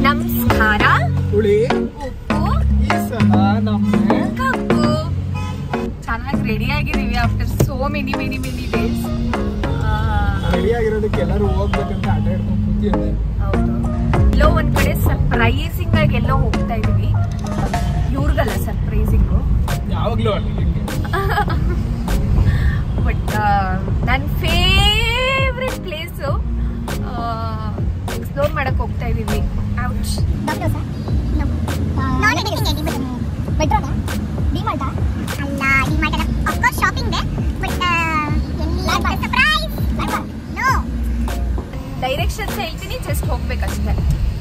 ನಮಸ್ಕಾರ ಹುಳಿ ಉಪ್ಪು ಈ ಸಲ ನಮ್ಮ ಕಪ್ಪು ಚೆನ್ನಾಗಿ ರೆಡಿ ಆಗಿದೀವಿ after so many many many days ready ಆಗಿರೋದಕ್ಕೆ ಎಲ್ಲರೂ ಹೋಗ್ಬೇಕಂತ ಅಡ್ಡ ಹಿಡ್ಕೊಂಡು ಕೂತಿದ್ದೆ ಹೌದು ಎಲ್ಲೋ ಒಂದ್ ಕಡೆ ಸರ್ಪ್ರೈಸಿಂಗ್ ಆಗಿ ಎಲ್ಲೋ ಹೋಗ್ತಾ ಇದೀವಿ ಇವ್ರಿಗಲ್ಲ ಸರ್ಪ್ರೈಸಿಂಗು ಯಾವಾಗ್ಲೂ ಅಲ್ಲಿ ನಿಂಗೆ ಬಟ್ ನನ್ನ ಫೇವ್ರೆಟ್ ಪ್ಲೇಸು ಎಕ್ಸ್ಪ್ಲೋರ್ ಮಾಡಕ್ ಹೋಗ್ತಾ ಇದೀವಿ ಔಚ್ ಡಾಕ್ಟರ್ ಸರ್ ನಾನ್ ಎಡಿಟಿಂಗ್ ಮೆಟ್ರೋನಾ ಡಿಮಾರ್ಟಾ ಅಲ್ಲ ಡಿಮಾರ್ಟ್ ಅಲ್ಲ ಆಫ್ ಕೋರ್ಸ್ ಶಾಪಿಂಗ್ ದೇ ಬಟ್ ಎಲ್ಲಿ ಸರ್ಪ್ರೈಸ್ ನೋ ಡೈರೆಕ್ಷನ್ಸ್ ಹೇಳ್ತೀನಿ ಜಸ್ಟ್ ಹೋಗ್ಬೇಕಷ್ಟೇ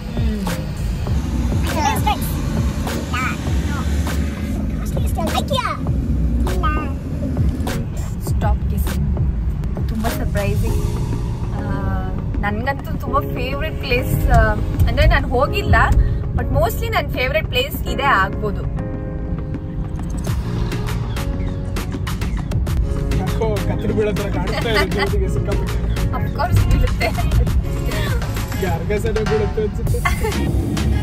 ಐಕಿಯಾ ಇಲ್ಲ ಸ್ಟಾಪ್ ಕಿಸ್ ತುಂಬ ಸರ್ಪ್ರೈಸಿಂಗ್ ನನಗಂತೂ ತುಂಬ ಫೇವ್ರೆಟ್ ಪ್ಲೇಸ್ ಅಂದರೆ ನಾನು ಹೋಗಿಲ್ಲ ಬಟ್ ಮೋಸ್ಟ್ಲಿ ನನ್ನ ಫೇವ್ರೆಟ್ ಪ್ಲೇಸ್ ಇದೇ ಆಗ್ಬೋದು ಯಾಕೋ ಕತ್ರಿ ಬೀಳೋ ಥರ ಕಾಣಿಸ್ತಾ ಇದೆ ಜೊತೆಗೆ ಸಿಕ್ಕಾಪಟ್ಟೆ ಅಫ್ಕೋರ್ಸ್ ಬೀಳುತ್ತೆ ಯಾರ್ಗ ಸರಿ ಬೀಳುತ್ತೆ ಅನ್ಸುತ್ತೆ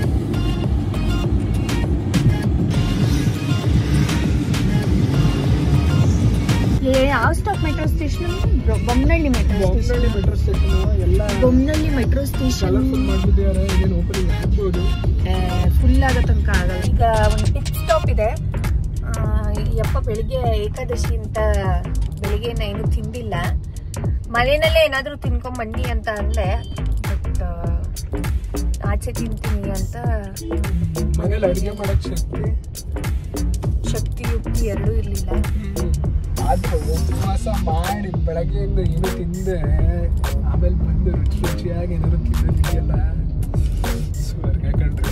ಯಾವ stop metro station Bommanahalli metro Bommanahalli metro station ಎಲ್ಲ ಬೊಮ್ಮನಹಳ್ಳಿ ಮೆಟ್ರೋ ಸ್ಟೇಷನ್ ಕಲರ್ಫುಲ್ ಮಾಡ್ಬಿಟ್ಟಿದ್ದಾರೆ ಏನು ಓಪನಿಂಗ್ ಆಗ್ಬೋದು ಫುಲ್ ಆಗೋ ತನಕ ಆಗಲ್ಲ ಈಗ ಒಂದು ಪಿಕ್ ಸ್ಟಾಪ್ ಇದೆ ಆ, ಈ ಅಪ್ಪ ಬೆಳಿಗ್ಗೆ ಏಕಾದಶಿ ಅಂತ ಬೆಳಿಗ್ಗೆನ ಏನು ತಿಂದಿಲ್ಲ ಮನೆಯಲ್ಲೇ ಏನಾದರೂ ತಿನ್ಕೊಂಡ್ ಬನ್ನಿ ಅಂತ ಅಂದ್ಲೆ ಬಟ್ ಆಚೆ ತಿಂತೀನಿ ಅಂತ ಮನೇಲಿ ಅಡುಗೆ ಮಾಡಕ್ ಶಕ್ತಿ ಶಕ್ತಿ ಯುಕ್ತಿ ಎರಡೂ ಇರಲಿಲ್ಲ ಆದ್ರೂ ಉಪವಾಸ ಮಾಡಿ ಬೆಳಗ್ಗೆಯಿಂದ ಏನು ತಿಂದೆ ಆಮೇಲೆ ಬಂದು ರುಚಿ ರುಚಿಯಾಗಿ ಏನಾದ್ರು ತಿನ್ನೋದಿದೆಯಲ್ಲ ಸ್ವರ್ಗ ಕಣ್ರಿ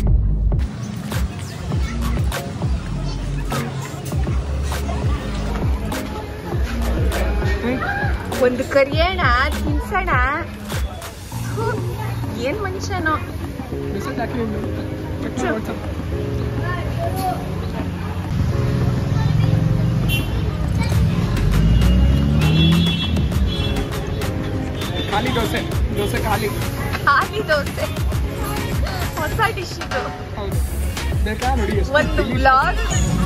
ಒಂದು ಕರಿಯೋಣ ತಿನ್ಸೋಣ ಥು, ಏನ್ ಮನುಷ್ಯನೋ ಮೆಸೇಜ್ ಹಾಕಿ ವಾಟ್ಸಪ್ ಖಾಲಿ ದೋಸೆ ದೋಸೆ ಖಾಲಿ ಖಾಲಿ ದೋಸೆ ಹೊಸ ಡಿಶ್ ಇದು ಹೌದು ಬೇಕಾ ನೋಡಿ ಎಷ್ಟು ಒಂದು delicious. ಬ್ಲಾಗ್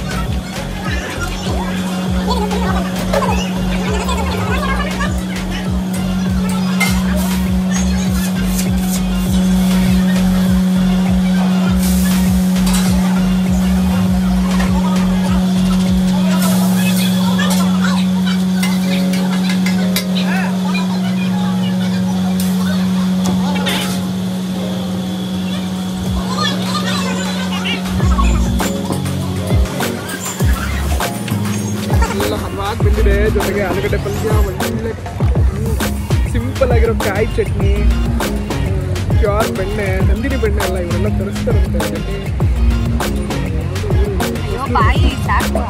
ಎಲ್ಲ ಹದವಾಗಿ ಬಂದಿದೆ ಜೊತೆಗೆ ಆಲೂಗಡ್ಡೆ ಪಲ್ಯ ಒಳ್ಳೆ ಸಿಂಪಲ್ ಆಗಿರೋ ಕಾಯಿ ಚಟ್ನಿ ಪ್ಯೂರ್ ಬೆಣ್ಣೆ ನಂದಿನಿ ಬೆಣ್ಣೆ ಅಲ್ಲ ಇವರೆಲ್ಲ ತರಿಸ್ತಾರಂತೆ ಚಟ್ನಿ ಅಯ್ಯೋ ಬಾಯಿ ಸಾಕು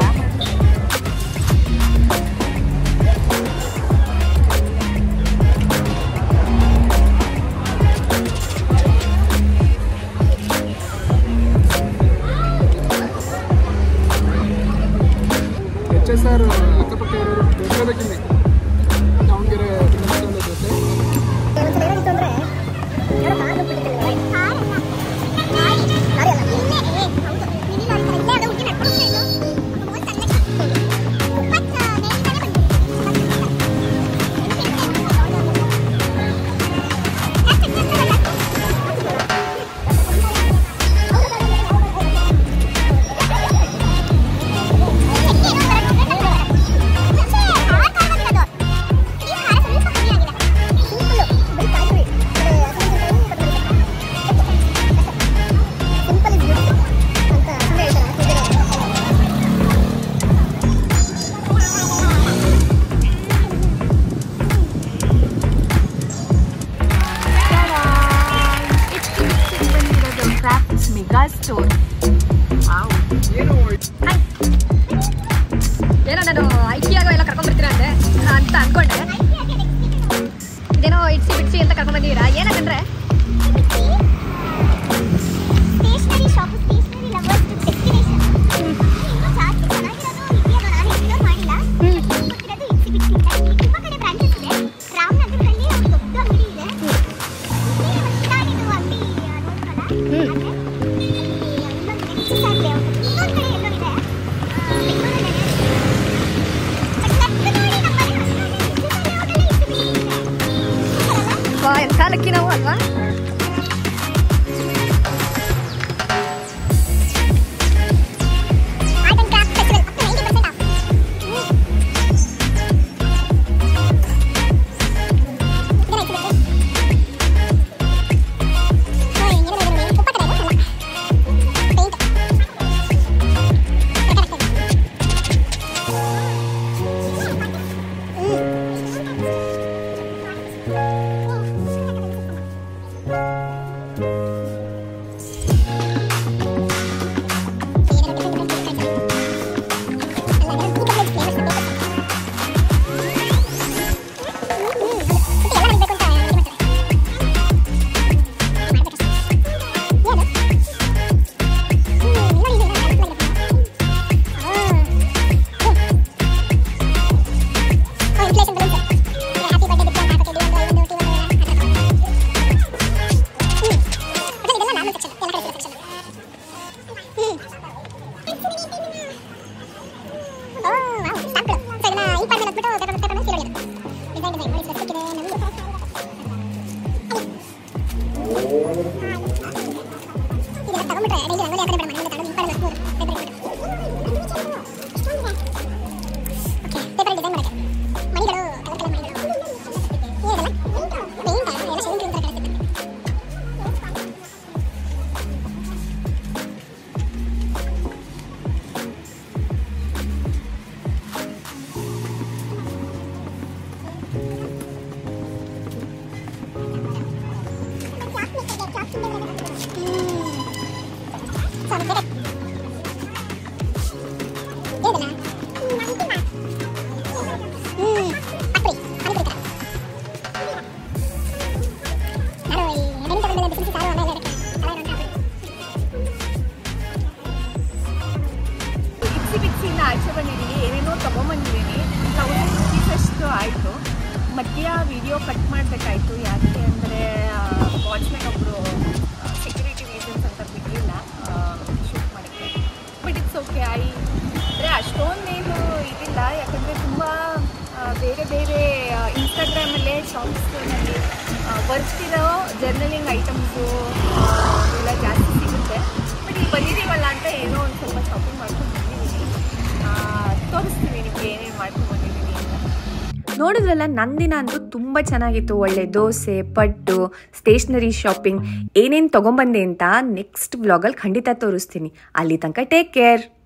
ಎಚ್ ಎಸ್ ಆರ್ ಅಕ್ಕಪಕ್ಕ ಇರೋರು ದೊಡ್ಡಬೇಕಿಲ್ಲಿ ದಾವಣಗೆರೆ ಮಸಾಲೆ ದೋಸೆ ಒಂದ್ಸಲ ಏನಾಗಿತ್ತು ಅಂದ್ರೆ ಯಾರೋ ಕಾರ್ ಬಿಟ್ಟಿದ್ದಾರೆ ಲಾರಿ ಅಲ್ಲ ಇಲ್ಲೇ ಏ ಹೌದು ಮಿನಿ ಲಾರಿ ತರ ಇಲ್ಲೇ ಅದು ಹುಡುಗಿ ನಡ್ಕೊಂಡು ಹೋಗ್ತಾ ಇದ್ದು ಹೋಗಿ ಸಣ್ಣಕ್ಕೆ ಇಪ್ಪತ್ತು ಮೇಲ್ಗಡೆ ಸಿಂಪಲ್ ಇಸ್ ಬ್ಯೂಟಿಫುಲ್ ಅಂತ ಸುಮ್ಮನೆ ಹೇಳ್ತಾರೆ ಕ್ರಾಫ್ಟ್ಸ್ ಮೆಗಾ ಸ್ಟೋರ್ ಏನು ಏನೋ ನಾನು ಐಕಿಯಾಗ ಎಲ್ಲ ಕರ್ಕೊಂಡ್ ಬರ್ತೀರಾ ಅಂದೆ ಅಂತ ಅನ್ಕೊಂಡೆ ಇದೇನೋ ಇಡ್ಸಿ ಬಿಡ್ಸಿ ಅಂತ ಕರ್ಕೊಂಡ್ ಬಂದಿದ್ದೀರಾ ಏನಂದ್ರೆ stationery shop stationery lovers destination ಇನ್ನೂ ಜಾಸ್ತಿ ಚೆನ್ನಾಗಿರೋದು ಇದೆಯಲ್ಲ ನಾನು ಎಕ್ಸ್ಪ್ಲೋರ್ ಮಾಡಿಲ್ಲ ಗೊತ್ತಿರೋದು ಇಟ್ಸಿ ಬಿಟ್ಟಿ ಇಲ್ಲಿ ತುಂಬಾ ಕಡೆ ಬ್ರಾಂಚಸ್ ಇದೆ ರಾಮನಗರದಲ್ಲಿ ಒಂದು ದೊಡ್ಡ ಅಂಗಡಿ ಇದೆ ಇಲ್ಲಿ ಒಂದು ಇದಾಗಿದ್ದು ಅಂಗಡಿ ನೋಡ್ಕೊಳ್ಳ ವಾ ಎಂಥ ಲಕ್ಕಿ ನಾವು ಅಲ್ವಾ ಬಿಕ್ಸಿ ಬಿಕ್ಸಿಯಿಂದ ಆಚೆ ಬಂದಿದ್ದೀನಿ ಏನೇನೋ ತೊಗೊಂಬಂದಿದ್ದೀನಿ ತೌಸಂಡ್ ರುಪೀಸ್ ಅಷ್ಟು ಆಯಿತು ಮಧ್ಯ ವಿಡಿಯೋ ಕಟ್ ಮಾಡಬೇಕಾಯ್ತು ಯಾಕೆ ಅಂದರೆ ವಾಚ್ಮೆನ್ ಒಬ್ಬರು ಸೆಕ್ಯೂರಿಟಿ ರೀಸನ್ಸ್ ಅಂತ ಬಿಡಲಿಲ್ಲ ಶೂಟ್ ಮಾಡೋಕ್ಕೆ ಬಟ್ ಇಟ್ಸ್ ಓಕೆ ಐ ಅಂದರೆ ಅಷ್ಟೊಂದೇನು ಇದಿಲ್ಲ ಯಾಕಂದರೆ ತುಂಬ ಬೇರೆ ಬೇರೆ ಇನ್ಸ್ಟಾಗ್ರಾಮಲ್ಲೇ ಶಾಪ್ಸ್ನಲ್ಲಿ ಬರ್ತಿರೋ ಜರ್ನಲಿಂಗ್ ಐಟಮ್ಸು ಎಲ್ಲ ಜಾಸ್ತಿ ಸಿಗುತ್ತೆ ಬಟ್ ಇಲ್ಲಿ ಬಂದಿದ್ದೀವಲ್ಲ ಅಂತ ಏನೋ ಒಂದು ಸ್ವಲ್ಪ ಶಾಪಿಂಗ್ ಮಾಡ್ಕೊಂಡು ಬಂದಿದ್ದೀನಿ ಆ, ತೋರಿಸ್ತೀನಿ ನಿಮಗೆ ಏನೇನು ಮಾಡ್ಕೊಂಡು ಬಂದಿದ್ದೀನಿ ಅಂತ ನೋಡಿದ್ರಲ್ಲ ನಂದಿನ ಅಂತೂ ತುಂಬ ಚೆನ್ನಾಗಿತ್ತು ಒಳ್ಳೆ ದೋಸೆ ಪಟ್ಟು ಸ್ಟೇಷ್ನರಿ ಶಾಪಿಂಗ್ ಏನೇನು ತೊಗೊಂಬಂದೆ ಅಂತ ನೆಕ್ಸ್ಟ್ ಬ್ಲಾಗಲ್ಲಿ ಖಂಡಿತ ತೋರಿಸ್ತೀನಿ ಅಲ್ಲಿ ತನಕ ಟೇಕ್ ಕೇರ್